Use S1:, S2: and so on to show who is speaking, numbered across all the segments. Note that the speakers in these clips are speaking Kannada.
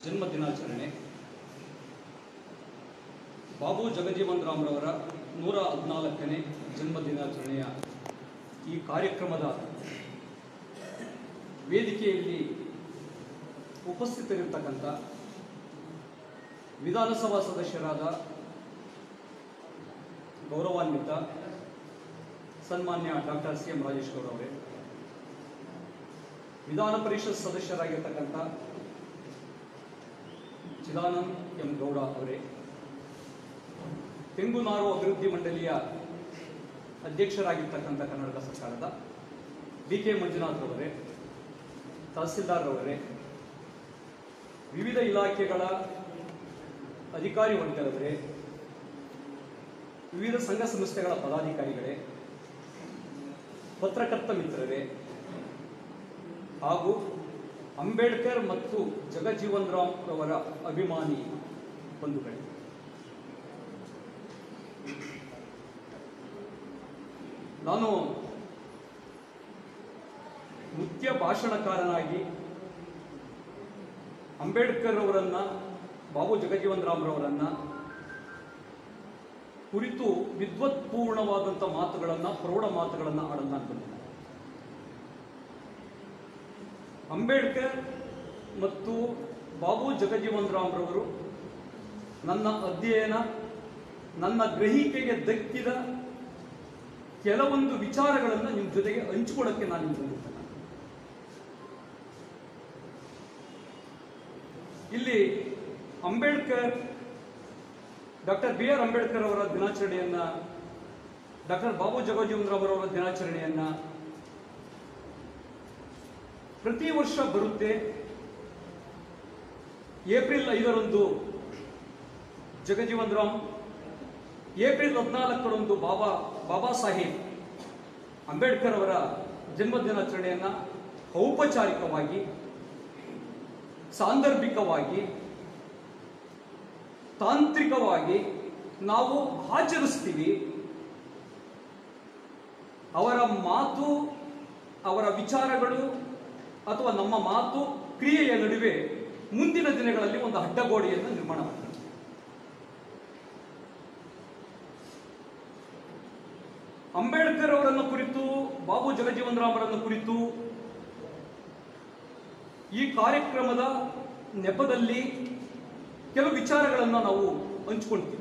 S1: ಜನ್ಮ ದಿನಾಚರಣೆ ಬಾಬು ಜಗಜೀವನ್ ರಾಮ್ರವರ ನೂರ ಹದಿನಾಲ್ಕನೇ ಜನ್ಮ ದಿನಾಚರಣೆಯ ಈ ಕಾರ್ಯಕ್ರಮದ ವೇದಿಕೆಯಲ್ಲಿ ಉಪಸ್ಥಿತರಿರ್ತಕ್ಕಂಥ ವಿಧಾನಸಭಾ ಸದಸ್ಯರಾದ ಗೌರವಾನ್ವಿತ ಸನ್ಮಾನ್ಯ doctor C M Rajesh Gowda ಅವರೇ ವಿಧಾನ ಪರಿಷತ್ ಸದಸ್ಯರಾಗಿರ್ತಕ್ಕಂಥ ಚಿದಾನಂದ್ ಎಂ ಗೌಡ ಅವರೇ ತೆಂಗುನಾರು ಅಭಿವೃದ್ಧಿ ಮಂಡಳಿಯ ಅಧ್ಯಕ್ಷರಾಗಿರ್ತಕ್ಕಂಥ ಕರ್ನಾಟಕ ಸರ್ಕಾರದ ಡಿ ಕೆ ಮಂಜುನಾಥ್ ಅವರೇ ತಹಸೀಲ್ದಾರ್ ಅವರೇ ವಿವಿಧ ಇಲಾಖೆಗಳ ಅಧಿಕಾರಿ ವರ್ಗದವರೇ ವಿವಿಧ ಸಂಘ ಸಂಸ್ಥೆಗಳ ಪದಾಧಿಕಾರಿಗಳೇ ಪತ್ರಕರ್ತ ಮಿತ್ರರೇ ಹಾಗೂ ಅಂಬೇಡ್ಕರ್ ಮತ್ತು ಜಗಜೀವನ್ ರಾಮ್ ರವರ ಅಭಿಮಾನಿ ಬಂಧುಗಳೇ ನಾನು ಮುಖ್ಯ ಭಾಷಣಕಾರನಾಗಿ ಅಂಬೇಡ್ಕರ್ ಅವರನ್ನ ಬಾಬು ಜಗಜೀವನ್ ರಾಮ್ರವರನ್ನ ಕುರಿತು ವಿದ್ವತ್ಪೂರ್ಣವಾದಂಥ ಮಾತುಗಳನ್ನು ಪ್ರೌಢ ಮಾತುಗಳನ್ನು ಆಡಲು ನಾನು ಬಂದಿದ್ದೆ ಅಂಬೇಡ್ಕರ್ ಮತ್ತು ಬಾಬು ಜಗಜೀವನ್ ರಾಮ್ರವರು ನನ್ನ ಅಧ್ಯಯನ ನನ್ನ ಗ್ರಹಿಕೆಗೆ ದಕ್ಕಿದ ಕೆಲವೊಂದು ವಿಚಾರಗಳನ್ನು ನಿಮ್ಮ ಜೊತೆಗೆ ಹಂಚಿಕೊಳ್ಳಕ್ಕೆ ನಾನು ಇಲ್ಲಿ ಬಂದಿದ್ದೇನೆ ಇಲ್ಲಿ Ambedkar doctor B R Ambedkar ಅವರ ದಿನಾಚರಣೆಯನ್ನ ಡಾಕ್ಟರ್ ಬಾಬು ಜಗಜೀವನ್ ರಾವ್ ಅವರ ದಿನಾಚರಣೆಯನ್ನ ಪ್ರತಿ ವರ್ಷ ಬರುತ್ತೆ ಏಪ್ರಿಲ್ ಐದರಂದು ಜಗಜೀವನ್ ರಾಮ್ ಏಪ್ರಿಲ್ ಹದಿನಾಲ್ಕರಂದು ಬಾಬಾ ಬಾಬಾ ಸಾಹೇಬ್ ಅಂಬೇಡ್ಕರ್ ಅವರ ಜನ್ಮ ದಿನಾಚರಣೆಯನ್ನ ಔಪಚಾರಿಕವಾಗಿ ಸಾಂದರ್ಭಿಕವಾಗಿ ತಾಂತ್ರಿಕವಾಗಿ ನಾವು ಆಚರಿಸ್ತೀವಿ ಅವರ ಮಾತು ಅವರ ವಿಚಾರಗಳು ಅಥವಾ ನಮ್ಮ ಮಾತು ಕ್ರಿಯೆಯ ನಡುವೆ ಮುಂದಿನ ದಿನಗಳಲ್ಲಿ ಒಂದು ಅಡ್ಡಗೋಡೆಯನ್ನು ನಿರ್ಮಾಣ ಮಾಡ್ತಾರೆ ಅಂಬೇಡ್ಕರ್ ಅವರನ್ನು ಕುರಿತು ಬಾಬು ಜಗಜೀವನ್ ರಾಮರನ್ನು ಕುರಿತು ಈ ಕಾರ್ಯಕ್ರಮದ ನೆಪದಲ್ಲಿ ಕೆಲವು ವಿಚಾರಗಳನ್ನು ನಾವು ಹಂಚ್ಕೊಳ್ತೀವಿ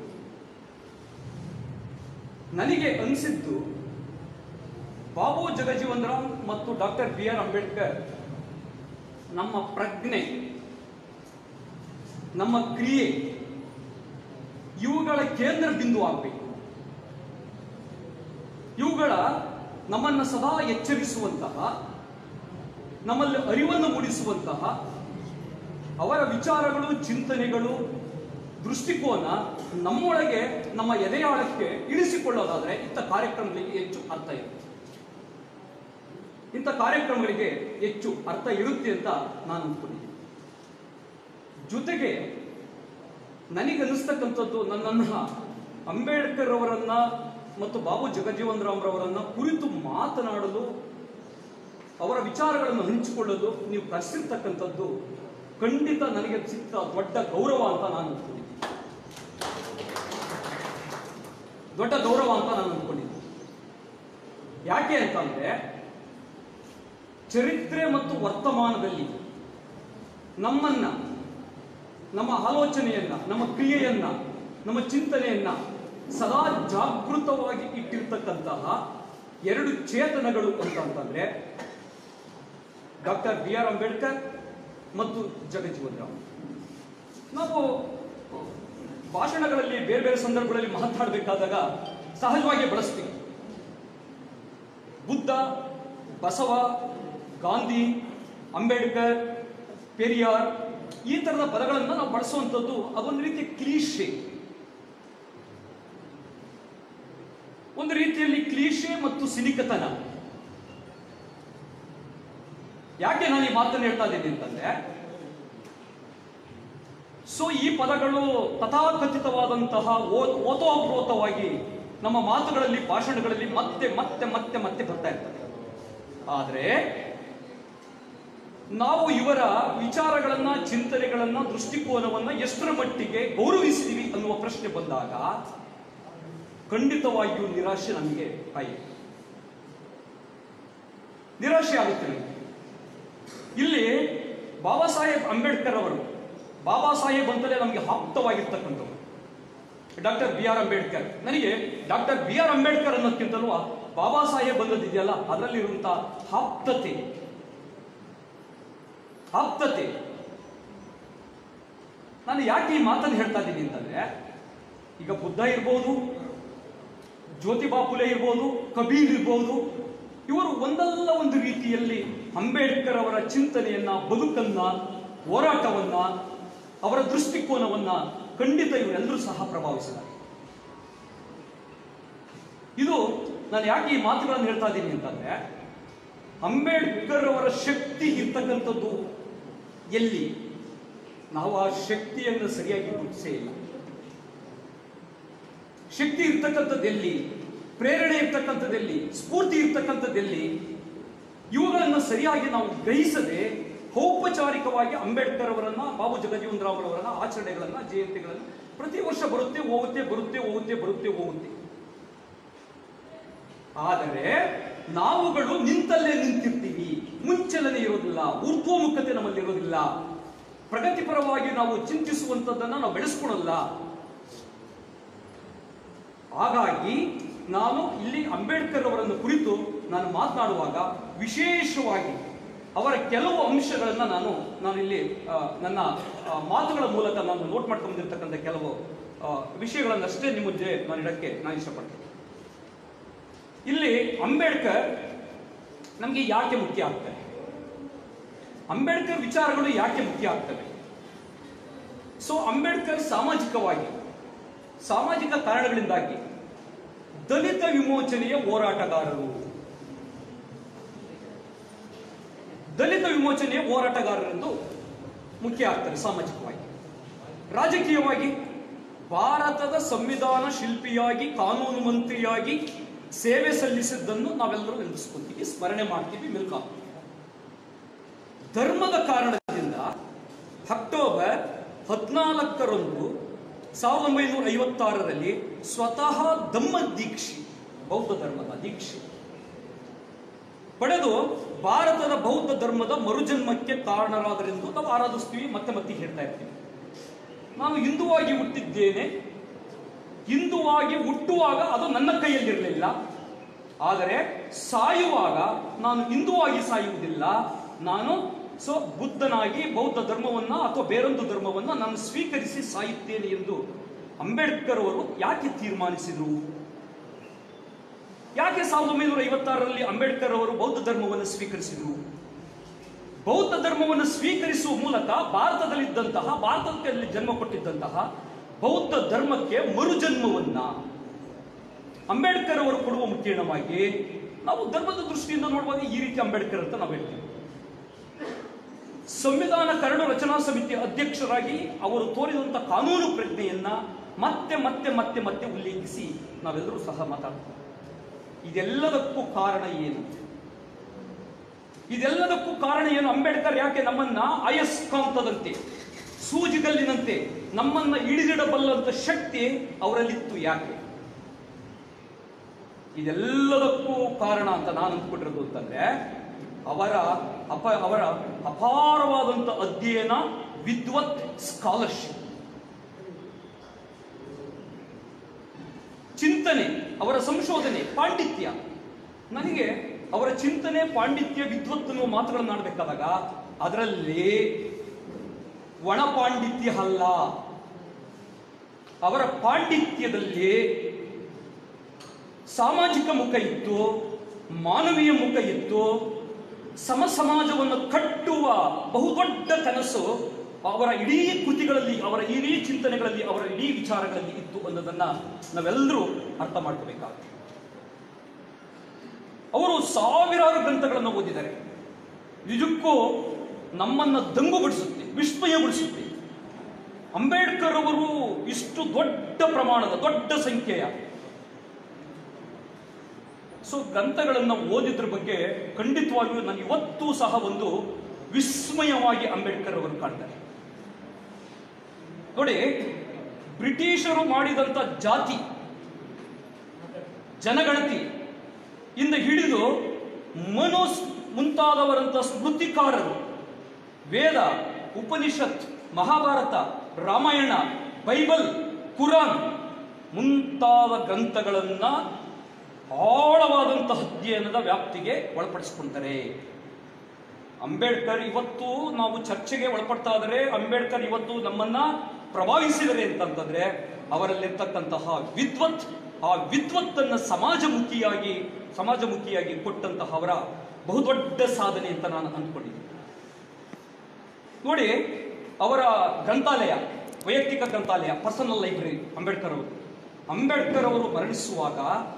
S1: ನನಗೆ ಅನಿಸಿದ್ದು ಬಾಬು ಜಗಜೀವನ್ ರಾಮ್ ಮತ್ತು ಡಾಕ್ಟರ್ ಬಿ ಆರ್ ಅಂಬೇಡ್ಕರ್ ನಮ್ಮ ಪ್ರಜ್ಞೆ ನಮ್ಮ ಕ್ರಿಯೆ ಇವುಗಳ ಕೇಂದ್ರ ಬಿಂದು ಆಗಬೇಕು ಇವುಗಳ ನಮ್ಮನ್ನು ಸದಾ ಎಚ್ಚರಿಸುವಂತಹ ನಮ್ಮಲ್ಲಿ ಅರಿವನ್ನು ಮೂಡಿಸುವಂತಹ ಅವರ ವಿಚಾರಗಳು ಚಿಂತನೆಗಳು ದೃಷ್ಟಿಕೋನ ನಮ್ಮೊಳಗೆ ನಮ್ಮ ಎದೆಯಾಳಕ್ಕೆ ಇಳಿಸಿಕೊಳ್ಳೋದಾದ್ರೆ ಇಂಥ ಕಾರ್ಯಕ್ರಮಗಳಿಗೆ ಹೆಚ್ಚು ಅರ್ಥ ಇರುತ್ತೆ ಇಂಥ ಕಾರ್ಯಕ್ರಮಗಳಿಗೆ ಹೆಚ್ಚು ಅರ್ಥ ಇರುತ್ತೆ ಅಂತ ನಾನು ಅಂದ್ಕೊಂಡಿದ್ದೀನಿ ಜೊತೆಗೆ ನನಗನ್ನಿಸ್ತಕ್ಕಂಥದ್ದು ನನ್ನನ್ನ ಅಂಬೇಡ್ಕರ್ ಅವರನ್ನ ಮತ್ತು ಬಾಬು ಜಗಜೀವನ್ ರಾಮ್ರವರನ್ನ ಕುರಿತು ಮಾತನಾಡಲು ಅವರ ವಿಚಾರಗಳನ್ನು ಹಂಚಿಕೊಳ್ಳಲು ನೀವು ಕರೆಸಿರ್ತಕ್ಕಂಥದ್ದು ಖಂಡಿತ ನನಗೆ ಸಿಕ್ಕ ದೊಡ್ಡ ಗೌರವ ಅಂತ ನಾನು ಅಂದ್ಕೊಂಡಿದ್ದೀನಿ ದೊಡ್ಡ ಗೌರವ ಅಂತ ನಾನು ಅಂದ್ಕೊಂಡಿದ್ದೀನಿ ಯಾಕೆ ಅಂತಂದ್ರೆ ಚರಿತ್ರೆ ಮತ್ತು ವರ್ತಮಾನದಲ್ಲಿ ನಮ್ಮನ್ನ ನಮ್ಮ ಆಲೋಚನೆಯನ್ನ ನಮ್ಮ ಕ್ರಿಯೆಯನ್ನ ನಮ್ಮ ಚಿಂತನೆಯನ್ನ ಸದಾ ಜಾಗೃತವಾಗಿ ಇಟ್ಟಿರ್ತಕ್ಕಂತಹ ಎರಡು ಚೇತನಗಳು ಅಂತಂತಂದ್ರೆ ಡಾಕ್ಟರ್ ಬಿ ಆರ್ ಅಂಬೇಡ್ಕರ್ ಮತ್ತು ಜಗಜೀವನ್ ರಾಮ್ ನಾವು ಭಾಷಣಗಳಲ್ಲಿ ಬೇರೆ ಬೇರೆ ಸಂದರ್ಭಗಳಲ್ಲಿ ಮಾತಾಡಬೇಕಾದಾಗ ಸಹಜವಾಗಿ ಬಳಸ್ತೀವಿ ಬುದ್ಧ ಬಸವ ಗಾಂಧಿ ಅಂಬೇಡ್ಕರ್ ಪೆರಿಯಾರ್ ಈ ತರದ ಪದಗಳನ್ನು ನಾವು ಬಳಸುವಂಥದ್ದು ಅದೊಂದು ರೀತಿಯ ಕ್ಲೀಶೆ ಒಂದು ರೀತಿಯಲ್ಲಿ ಕ್ಲೀಶೆ ಮತ್ತು ಸಿನಿಕತನ ಯಾಕೆ ನಾನು ಈ ಮಾತನ್ನು ಹೇಳ್ತಾ ಇದ್ದೀನಿ ಅಂತಂದ್ರೆ ಸೊ ಈ ಪದಗಳು ತಥಾಕಥಿತವಾದಂತಹ ಓ- ಓತೋಪ್ರೋತವಾಗಿ ನಮ್ಮ ಮಾತುಗಳಲ್ಲಿ ಭಾಷಣಗಳಲ್ಲಿ ಮತ್ತೆ ಮತ್ತೆ ಮತ್ತೆ ಮತ್ತೆ ಬರ್ತಾ ಇರ್ತದೆ ಆದರೆ ನಾವು ಇವರ ವಿಚಾರಗಳನ್ನ ಚಿಂತನೆಗಳನ್ನ ದೃಷ್ಟಿಕೋನವನ್ನ ಎಷ್ಟರ ಮಟ್ಟಿಗೆ ಗೌರವಿಸ್ತೀವಿ ಅನ್ನುವ ಪ್ರಶ್ನೆ ಬಂದಾಗ ಖಂಡಿತವಾಗಿಯೂ ನಿರಾಶೆ ನಮಗೆ ಆಯಿತು ನಿರಾಶೆ ಆಗುತ್ತೆ ನಮಗೆ ಇಲ್ಲಿ ಬಾಬಾ ಸಾಹೇಬ್ ಅಂಬೇಡ್ಕರ್ ಅವರು ಬಾಬಾ ಸಾಹೇಬ್ ಅಂತಲೇ ನಮಗೆ ಆಪ್ತವಾಗಿರ್ತಕ್ಕಂಥವ್ರು ಡಾಕ್ಟರ್ ಬಿ ಆರ್ ಅಂಬೇಡ್ಕರ್ ನನಗೆ ಡಾಕ್ಟರ್ ಬಿ ಆರ್ ಅಂಬೇಡ್ಕರ್ ಅನ್ನೋದಕ್ಕಿಂತಲೂ ಬಾಬಾ ಸಾಹೇಬ್ ಅನ್ನೋದಿದೆಯಲ್ಲ ಅದರಲ್ಲಿರುವಂತಹ ಆಪ್ತತೆ ಆಪ್ತತೆ ನಾನು ಯಾಕೆ ಈ ಮಾತನ್ನು ಹೇಳ್ತಾ ಇದ್ದೀನಿ ಅಂತಂದ್ರೆ ಈಗ ಬುದ್ಧ ಇರ್ಬೋದು ಜ್ಯೋತಿಬಾ ಫುಲೆ ಇರ್ಬೋದು ಕಬೀರ್ ಇರ್ಬೋದು ಇವರು ಒಂದಲ್ಲ ಒಂದು ರೀತಿಯಲ್ಲಿ ಅಂಬೇಡ್ಕರ್ ಅವರ ಚಿಂತನೆಯನ್ನ ಬದುಕನ್ನ ಹೋರಾಟವನ್ನ ಅವರ ದೃಷ್ಟಿಕೋನವನ್ನ ಖಂಡಿತ ಇವರೆಲ್ಲರೂ ಸಹ ಪ್ರಭಾವಿಸಿದ್ದಾರೆ ಇದು ನಾನು ಯಾಕೆ ಈ ಮಾತುಗಳನ್ನು ಹೇಳ್ತಾ ಇದ್ದೀನಿ ಅಂತಂದ್ರೆ ಅಂಬೇಡ್ಕರ್ ಅವರ ಶಕ್ತಿ ಇರ್ತಕ್ಕಂಥದ್ದು ಎಲ್ಲಿ ನಾವು ಆ ಶಕ್ತಿಯನ್ನು ಸರಿಯಾಗಿ ಗುರುತಿಸೇ ಇಲ್ಲ ಶಕ್ತಿ ಇರ್ತಕ್ಕಂಥದ್ದೆಲ್ಲಿ ಪ್ರೇರಣೆ ಇರ್ತಕ್ಕಂಥದ್ದೆಲ್ಲಿ ಸ್ಫೂರ್ತಿ ಇರ್ತಕ್ಕಂಥದ್ದೆಲ್ಲಿ ಇವುಗಳನ್ನು ಸರಿಯಾಗಿ ನಾವು ಗ್ರಹಿಸದೆ ಔಪಚಾರಿಕವಾಗಿ ಅಂಬೇಡ್ಕರ್ ಅವರನ್ನ ಬಾಬು ಜಗಜೀವನ್ ರಾವ್ ಅವರನ್ನ ಆಚರಣೆಗಳನ್ನ ಜಯಂತಿಗಳನ್ನ ಪ್ರತಿ ವರ್ಷ ಬರುತ್ತೆ ಹೋಗುತ್ತೆ ಬರುತ್ತೆ ಹೋಗುತ್ತೆ ಬರುತ್ತೆ ಹೋಗುತ್ತೆ ಆದರೆ ನಾವುಗಳು ನಿಂತಲ್ಲೇ ನಿಂತಿರ್ತೀವಿ ಮುಂಚಲನೆ ಇರೋದಿಲ್ಲ ಊರ್ಧ್ವಮುಖತೆ ನಮ್ಮಲ್ಲಿ ಇರೋದಿಲ್ಲ ಪ್ರಗತಿಪರವಾಗಿ ನಾವು ಚಿಂತಿಸುವಂತದ್ದನ್ನ ನಾವು ಬೆಳೆಸ್ಕೊಳಲ್ಲ ಹಾಗಾಗಿ ನಾನು ಇಲ್ಲಿ ಅಂಬೇಡ್ಕರ್ ಅವರನ್ನು ಕುರಿತು ನಾನು ಮಾತನಾಡುವಾಗ ವಿಶೇಷವಾಗಿ ಅವರ ಕೆಲವು ಅಂಶಗಳನ್ನ ನಾನು ನಾನು ಇಲ್ಲಿ ಆ, ನನ್ನ ಆ, ಮಾತುಗಳ ಮೂಲಕ ನಾನು ನೋಟ್ ಮಾಡ್ಕೊಂಡಿರ್ತಕ್ಕಂಥ ಕೆಲವು ಆ, ವಿಷಯಗಳನ್ನಷ್ಟೇ ನಿಮ್ಮ ಮುಂದೆ ನಾನು ಇಡಕ್ಕೆ ನಾನು ಇಷ್ಟಪಡ್ತೇನೆ ಇಲ್ಲಿ ಅಂಬೇಡ್ಕರ್ ನಮಗೆ ಯಾಕೆ ಮುಖ್ಯ ಆಗ್ತವೆ ಅಂಬೇಡ್ಕರ್ ವಿಚಾರಗಳು ಯಾಕೆ ಮುಖ್ಯ ಆಗ್ತವೆ ಸೊ ಅಂಬೇಡ್ಕರ್ ಸಾಮಾಜಿಕವಾಗಿ ಸಾಮಾಜಿಕ ಕಾರಣಗಳಿಂದಾಗಿ ದಲಿತ ವಿಮೋಚನೆಯ ಹೋರಾಟಗಾರರು ದಲಿತ ವಿಮೋಚನೆಯ ಹೋರಾಟಗಾರರೆಂದು ಮುಖ್ಯ ಆಗ್ತಾರೆ ಸಾಮಾಜಿಕವಾಗಿ ರಾಜಕೀಯವಾಗಿ ಭಾರತದ ಸಂವಿಧಾನ ಶಿಲ್ಪಿಯಾಗಿ ಕಾನೂನು ಮಂತ್ರಿಯಾಗಿ ಸೇವೆ ಸಲ್ಲಿಸಿದ್ದನ್ನು ನಾವೆಲ್ಲರೂ ನೆನಪಿಸ್ಕೊಂತೀವಿ ಸ್ಮರಣೆ ಮಾಡ್ತೀವಿ ಮಿಲ್ಕ್ ಹಾಕ್ತೀವಿ ಧರ್ಮದ ಕಾರಣದಿಂದ ಅಕ್ಟೋಬರ್ ಹದಿನಾಲ್ಕರಂದು ಸಾವಿರದ ಒಂಬೈನೂರ ಐವತ್ತಾರರಲ್ಲಿ ಸ್ವತಃ ಧಮ್ಮ ದೀಕ್ಷೆ ಬೌದ್ಧ ಧರ್ಮದ ದೀಕ್ಷೆ ಪಡೆದು ಭಾರತದ ಬೌದ್ಧ ಧರ್ಮದ ಮರುಜನ್ಮಕ್ಕೆ ಕಾರಣರಾದರೆಂದು ನಾವು ಆರಾಧಿಸ್ತೀವಿ ಮತ್ತೆ ಮತ್ತೆ ಹೇಳ್ತಾ ಇರ್ತೀವಿ ನಾನು ಹಿಂದುವಾಗಿ ಹುಟ್ಟಿದ್ದೇನೆ ಹಿಂದುವಾಗಿ ಹುಟ್ಟುವಾಗ ಅದು ನನ್ನ ಕೈಯಲ್ಲಿರಲಿಲ್ಲ ಆದರೆ ಸಾಯುವಾಗ ನಾನು ಹಿಂದುವಾಗಿ ಸಾಯುವುದಿಲ್ಲ ನಾನು ಸೊ ಬುದ್ಧನಾಗಿ ಬೌದ್ಧ ಧರ್ಮವನ್ನ ಅಥವಾ ಬೇರೊಂದು ಧರ್ಮವನ್ನ ನಾನು ಸ್ವೀಕರಿಸಿ ಸಾಯುತ್ತೇನೆ ಎಂದು ಅಂಬೇಡ್ಕರ್ ಅವರು ಯಾಕೆ ತೀರ್ಮಾನಿಸಿದರು ಯಾಕೆ ಸಾವಿರದ ಒಂಬೈನೂರ ಐವತ್ತಾರರಲ್ಲಿ ಅಂಬೇಡ್ಕರ್ ಅವರು ಬೌದ್ಧ ಧರ್ಮವನ್ನು ಸ್ವೀಕರಿಸಿದರು ಬೌದ್ಧ ಧರ್ಮವನ್ನು ಸ್ವೀಕರಿಸುವ ಮೂಲಕ ಭಾರತದಲ್ಲಿದ್ದಂತಹ ಭಾರತದಲ್ಲಿ ಜನ್ಮ ಕೊಟ್ಟಿದ್ದಂತಹ ಬೌದ್ಧ ಧರ್ಮಕ್ಕೆ ಮರುಜನ್ಮವನ್ನ ಅಂಬೇಡ್ಕರ್ ಅವರು ಕೊಡುವ ಮುಖೇಣವಾಗಿ ನಾವು ಧರ್ಮದ ದೃಷ್ಟಿಯಿಂದ ನೋಡುವಾಗ ಈ ರೀತಿ ಅಂಬೇಡ್ಕರ್ ಅಂತ ನಾವು ಹೇಳ್ತೀವಿ ಸಂವಿಧಾನ ಕರಡು ರಚನಾ ಸಮಿತಿ ಅಧ್ಯಕ್ಷರಾಗಿ ಅವರು ತೋರಿದಂತ ಕಾನೂನು ಪ್ರಜ್ಞೆಯನ್ನ ಮತ್ತೆ ಮತ್ತೆ ಮತ್ತೆ ಮತ್ತೆ ಉಲ್ಲೇಖಿಸಿ ನಾವೆಲ್ಲರೂ ಸಹ ಮಾತಾಡ್ತೀವಿ ಇದೆಲ್ಲದಕ್ಕೂ ಕಾರಣ ಏನು ಇದೆಲ್ಲದಕ್ಕೂ ಕಾರಣ ಏನು ಅಂಬೇಡ್ಕರ್ ಯಾಕೆ ನಮ್ಮನ್ನ ಅಯಸ್ಕಾಂತದಂತೆ ಸೂಜಿಗಲ್ಲಿನಂತೆ ನಮ್ಮನ್ನ ಹಿಡಿದಿಡಬಲ್ಲಂತ ಶಕ್ತಿ ಅವರಲ್ಲಿತ್ತು ಯಾಕೆ ಇದೆಲ್ಲದಕ್ಕೂ ಕಾರಣ ಅಂತ ನಾನು ಅಂದ್ಕೊಂಡಿರೋದು ಅಂತಂದ್ರೆ ಅವರ ಅಪ ಅವರ ಅಪಾರವಾದಂತ ಅಧ್ಯಯನ ವಿದ್ವತ್ ಸ್ಕಾಲರ್ಶಿಪ್ ಚಿಂತನೆ ಅವರ ಸಂಶೋಧನೆ ಪಾಂಡಿತ್ಯ ನನಗೆ ಅವರ ಚಿಂತನೆ ಪಾಂಡಿತ್ಯ ವಿದ್ವತ್ ಅನ್ನುವ ಮಾತುಗಳನ್ನು ಆಡಬೇಕಾದಾಗ ಅದರಲ್ಲಿ ಒಣ ಪಾಂಡಿತ್ಯ ಅಲ್ಲ ಅವರ ಪಾಂಡಿತ್ಯದಲ್ಲಿ ಸಾಮಾಜಿಕ ಮುಖ ಇತ್ತು ಮಾನವೀಯ ಮುಖ ಇತ್ತು ಸಮ ಸಮಾಜವನ್ನು ಕಟ್ಟುವ ಬಹುದೊಡ್ಡ ಕನಸು ಅವರ ಇಡೀ ಕೃತಿಗಳಲ್ಲಿ ಅವರ ಇಡೀ ಚಿಂತನೆಗಳಲ್ಲಿ ಅವರ ಇಡೀ ವಿಚಾರಗಳಲ್ಲಿ ಇತ್ತು ಅನ್ನೋದನ್ನ ನಾವೆಲ್ಲರೂ ಅರ್ಥ ಮಾಡ್ಕೋಬೇಕಾಗುತ್ತೆ ಅವರು ಸಾವಿರಾರು ಗ್ರಂಥಗಳನ್ನು ಓದಿದ್ದಾರೆ ನಿಜಕ್ಕೂ ನಮ್ಮನ್ನ ದಂಗುಬಡಿಸುತ್ತೆ ವಿಸ್ಮಯಗೊಳಿಸುತ್ತೆ ಅಂಬೇಡ್ಕರ್ ಅವರು ಇಷ್ಟು ದೊಡ್ಡ ಪ್ರಮಾಣದ ದೊಡ್ಡ ಸಂಖ್ಯೆಯ ಸೊ ಗ್ರಂಥಗಳನ್ನು ಓದಿದ್ರ ಬಗ್ಗೆ ಖಂಡಿತವಾಗಿಯೂ ನಾನು ಇವತ್ತೂ ಸಹ ಒಂದು ವಿಸ್ಮಯವಾಗಿ ಅಂಬೇಡ್ಕರ್ ಅವರು ಕಾಣ್ತಾರೆ ನೋಡಿ ಬ್ರಿಟಿಷರು ಮಾಡಿದಂತ ಜಾತಿ ಜನಗಣತಿ ಇಂದ ಹಿಡಿದು ಮನೋಸ್ ಮುಂತಾದವರಂತ ಸ್ಮೃತಿಕಾರರು ವೇದ ಉಪನಿಷತ್ ಮಹಾಭಾರತ ರಾಮಾಯಣ ಬೈಬಲ್ ಕುರಾನ್ ಮುಂತಾದ ಗ್ರಂಥಗಳನ್ನ ಆಳವಾದಂತಹ ಅಧ್ಯಯನದ ವ್ಯಾಪ್ತಿಗೆ ಒಳಪಡಿಸಿಕೊಂಡರೆ ಅಂಬೇಡ್ಕರ್ ಇವತ್ತು ನಾವು ಚರ್ಚೆಗೆ ಒಳಪಡ್ತಾ ಇದ್ರೆ ಅಂಬೇಡ್ಕರ್ ಇವತ್ತು ನಮ್ಮನ್ನ ಪ್ರಭಾವಿಸಿದರೆ ಅಂತಂತಂದ್ರೆ ಅವರಲ್ಲಿರ್ತಕ್ಕಂತಹ ವಿದ್ವತ್ ಆ ವಿದ್ವತ್ತನ್ನ ಸಮಾಜಮುಖಿಯಾಗಿ ಸಮಾಜಮುಖಿಯಾಗಿ ಕೊಟ್ಟಂತಹ ಅವರ ಬಹುದೊಡ್ಡ ಸಾಧನೆ ಅಂತ ನಾನು ಅಂದ್ಕೊಂಡಿದ್ದೀನಿ ನೋಡಿ ಅವರ ಗ್ರಂಥಾಲಯ ವೈಯಕ್ತಿಕ ಗ್ರಂಥಾಲಯ ಪರ್ಸನಲ್ ಲೈಬ್ರರಿ ಅಂಬೇಡ್ಕರ್ ಅವರು ಅಂಬೇಡ್ಕರ್ ಅವರು ಮರಣಿಸುವಾಗ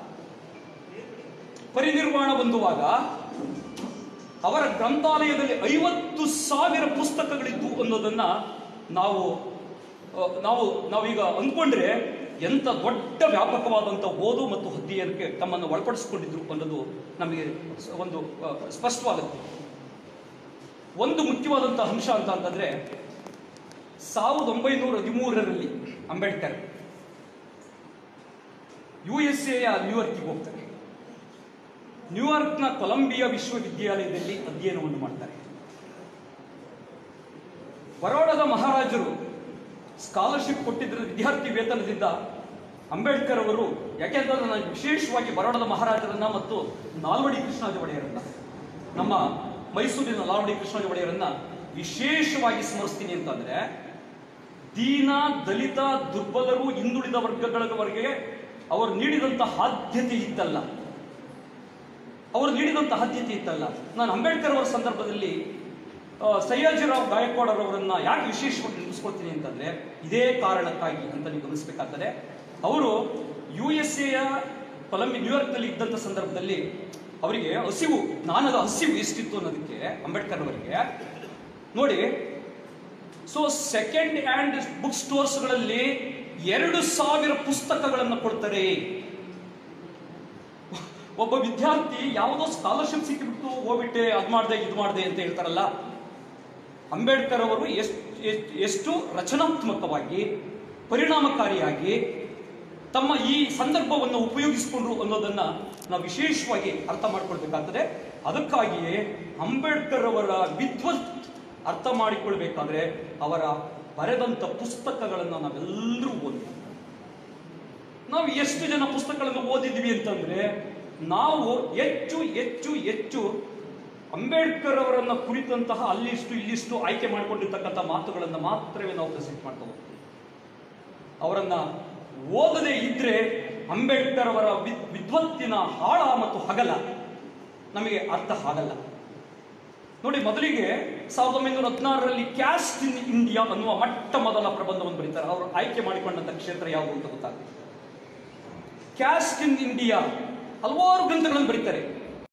S1: ಪರಿನಿರ್ವಾಣ ಹೊಂದುವಾಗ ಅವರ ಗ್ರಂಥಾಲಯದಲ್ಲಿ ಐವತ್ತು ಸಾವಿರ ಪುಸ್ತಕಗಳಿದ್ದು ಅನ್ನೋದನ್ನ ನಾವು ಆ, ನಾವು ನಾವೀಗ ಅಂದ್ಕೊಂಡ್ರೆ ಎಂತ ದೊಡ್ಡ ವ್ಯಾಪಕವಾದಂಥ ಓದು ಮತ್ತು ಅಧ್ಯಯನಕ್ಕೆ ತಮ್ಮನ್ನು ಒಳಪಡಿಸಿಕೊಂಡಿದ್ರು ಅನ್ನೋದು ನಮಗೆ ಸ- ಒಂದು ಆ, ಸ್ಪಷ್ಟವಾಗುತ್ತೆ ಒಂದು ಮುಖ್ಯವಾದಂಥ ಅಂಶ ಅಂತ ಅಂತಂದ್ರೆ ಸಾವಿರದ ಒಂಬೈನೂರ ಹದಿಮೂರರಲ್ಲಿ ಅಂಬೇಡ್ಕರ್ ಯು ಎಸ್ ಎಯ ನ್ಯೂಯಾರ್ಕಿಗೆ ಹೋಗ್ತಾರೆ ನ್ಯೂಯಾರ್ಕ್ನ ಕೊಲಂಬಿಯಾ ವಿಶ್ವವಿದ್ಯಾಲಯದಲ್ಲಿ ಅಧ್ಯಯನವನ್ನು ಮಾಡ್ತಾರೆ ಬರೋಡದ ಮಹಾರಾಜರು ಸ್ಕಾಲರ್ಶಿಪ್ ಕೊಟ್ಟಿದ್ದ ವಿದ್ಯಾರ್ಥಿ ವೇತನದಿಂದ ಅಂಬೇಡ್ಕರ್ ಅವರು ಯಾಕೆಂತಂದ್ರೆ ನಾನು ವಿಶೇಷವಾಗಿ ಬರೋಡದ ಮಹಾರಾಜರನ್ನ ಮತ್ತು ನಾಲ್ವಡಿ ಕೃಷ್ಣಾಜ ಒಡೆಯರನ್ನ ನಮ್ಮ ಮೈಸೂರಿನ ನಾಲ್ವಡಿ ಕೃಷ್ಣಾಜ ಒಡೆಯರನ್ನ ವಿಶೇಷವಾಗಿ ಸ್ಮರಿಸ್ತೀನಿ ಅಂತಂದ್ರೆ ದೀನ ದಲಿತ ದುರ್ಬಲರು ಹಿಂದುಳಿದ ವರ್ಗಗಳವರೆಗೆ ಅವರು ನೀಡಿದಂತಹ ಆದ್ಯತೆ ಇತ್ತಲ್ಲ ಅವರು ನೀಡಿದಂತ ಆದ್ಯತೆ ಇತ್ತಲ್ಲ ನಾನು ಅಂಬೇಡ್ಕರ್ ಅವರ ಸಂದರ್ಭದಲ್ಲಿ ಆ, ಸಯ್ಯಾಜಿರಾವ್ ಗಾಯಕ್ವಾಡ್ ಅವರನ್ನ ಯಾಕೆ ವಿಶೇಷವಾಗಿ ನೆನೆಸ್ಕೊಳ್ತೀನಿ ಅಂತಂದ್ರೆ ಇದೇ ಕಾರಣಕ್ಕಾಗಿ ಅಂತ ನೀವು ಗಮನಿಸಬೇಕಾಗ್ತದೆ ಅವರು ಯು ಎಸ್ ಎಯ ಕೊಲಂಬಿ ನ್ಯೂಯಾರ್ಕ್ನಲ್ಲಿ ಇದ್ದಂಥ ಸಂದರ್ಭದಲ್ಲಿ ಅವರಿಗೆ ಹಸಿವು ಜ್ಞಾನದ ಹಸಿವು ಎಷ್ಟಿತ್ತು ಅನ್ನೋದಕ್ಕೆ ಅಂಬೇಡ್ಕರ್ ಅವರಿಗೆ ನೋಡಿ ಸೊ ಸೆಕೆಂಡ್ ಹ್ಯಾಂಡ್ ಬುಕ್ ಸ್ಟೋರ್ಸ್ಗಳಲ್ಲಿ ಎರಡು ಸಾವಿರ ಪುಸ್ತಕಗಳನ್ನು ಕೊಡ್ತಾರೆ ಒಬ್ಬ ವಿದ್ಯಾರ್ಥಿ ಯಾವುದೋ ಸ್ಕಾಲರ್ಶಿಪ್ ಸಿಕ್ಕಿಬಿಟ್ಟು ಹೋಗ್ಬಿಟ್ಟೆ ಅದ್ ಮಾಡ್ದೆ ಇದು ಮಾಡ್ದೆ ಅಂತ ಹೇಳ್ತಾರಲ್ಲ ಅಂಬೇಡ್ಕರ್ ಅವರು ಎಷ್ಟು ಎಷ್ಟು ರಚನಾತ್ಮಕವಾಗಿ ಪರಿಣಾಮಕಾರಿಯಾಗಿ ತಮ್ಮ ಈ ಸಂದರ್ಭವನ್ನು ಉಪಯೋಗಿಸಿಕೊಂಡ್ರು ಅನ್ನೋದನ್ನ ನಾವು ವಿಶೇಷವಾಗಿ ಅರ್ಥ ಮಾಡ್ಕೊಳ್ಬೇಕಾಗ್ತದೆ ಅದಕ್ಕಾಗಿಯೇ ಅಂಬೇಡ್ಕರ್ ಅವರ ವಿದ್ವತ್ ಅರ್ಥ ಮಾಡಿಕೊಳ್ಬೇಕಾದ್ರೆ ಅವರ ಬರೆದಂತ ಪುಸ್ತಕಗಳನ್ನು ನಾವೆಲ್ಲರೂ ಓದಬೇಕು ನಾವು ಎಷ್ಟು ಜನ ಪುಸ್ತಕಗಳನ್ನು ಓದಿದ್ವಿ ಅಂತಂದ್ರೆ ನಾವು ಹೆಚ್ಚು ಹೆಚ್ಚು ಹೆಚ್ಚು ಅಂಬೇಡ್ಕರ್ ಅವರನ್ನ ಕುರಿತಂತಹ ಅಲ್ಲಿಷ್ಟು ಇಲ್ಲಿಷ್ಟು ಆಯ್ಕೆ ಮಾಡಿಕೊಂಡಿರ್ತಕ್ಕಂಥ ಮಾತುಗಳನ್ನು ಮಾತ್ರವೇ ನಾವು ಪ್ರೆಸೆಂಟ್ ಮಾಡ್ತಾ ಹೋಗ್ತೀವಿ ಅವರನ್ನ ಓದದೇ ಇದ್ರೆ ಅಂಬೇಡ್ಕರ್ ಅವರ ವಿದ್- ವಿದ್ವತ್ತಿನ ಆಳ ಮತ್ತು ಹಗಲ ನಮಗೆ ಅರ್ಥ ಆಗಲ್ಲ ನೋಡಿ ಮೊದಲಿಗೆ ಸಾವಿರದ ಒಂಬೈನೂರ ಹದಿನಾರರಲ್ಲಿ ಕ್ಯಾಸ್ಟ್ ಇನ್ ಇಂಡಿಯಾ ಅನ್ನುವ ಮೊಟ್ಟ ಮೊದಲ ಪ್ರಬಂಧವನ್ನು ಬರೀತಾರೆ ಅವರು ಆಯ್ಕೆ ಮಾಡಿಕೊಂಡಂತ ಕ್ಷೇತ್ರ ಯಾವುದು ಅಂತ ಗೊತ್ತಾಗ್ತದೆ ಕ್ಯಾಸ್ಟ್ ಇನ್ ಇಂಡಿಯಾ ಹಲವಾರು ಗ್ರಂಥಗಳನ್ನು ಬರೀತಾರೆ